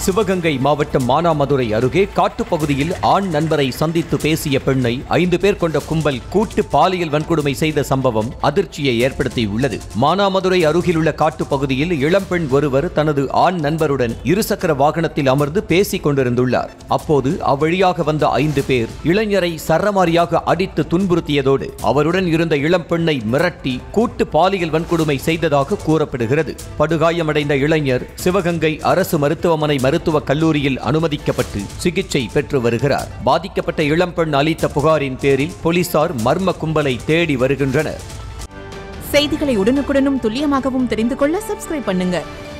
சிவகங்கை மாவட்டம் மானாமதுரை அருகே காட்டுப்பகுதியில் ஆண் நண்பரை சந்தித்து பேசிய பெண்ணை ஐந்து பேர் கொண்ட கும்பல் கூட்டு பாலியல் வன்கொடுமை செய்த சம்பவம் அதிர்ச்சியை ஏற்படுத்தியுள்ளது மானாமதுரை அருகிலுள்ள காட்டுப்பகுதியில் இளம்பெண் ஒருவர் தனது ஆண் நண்பருடன் இருசக்கர வாகனத்தில் அமர்ந்து பேசிக் கொண்டிருந்துள்ளார் அப்போது அவ்வழியாக வந்த ஐந்து பேர் இளைஞரை சரமாரியாக அடித்து துன்புறுத்தியதோடு அவருடன் இருந்த இளம்பெண்ணை மிரட்டி கூட்டு பாலியல் வன்கொடுமை செய்ததாக கூறப்படுகிறது படுகாயமடைந்த இளைஞர் சிவகங்கை அரசு மருத்துவமனை மருத்துவக் கல்லூரியில் அனுமதிக்கப்பட்டு சிகிச்சை பெற்று வருகிறார் பாதிக்கப்பட்ட இளம்பெண் அளித்த புகாரின் பேரில் போலீசார் மர்ம கும்பலை தேடி வருகின்றனர் செய்திகளை உடனுக்குடனும் துல்லியமாகவும் தெரிந்து கொள்ள சப்ஸ்கிரைப் பண்ணுங்க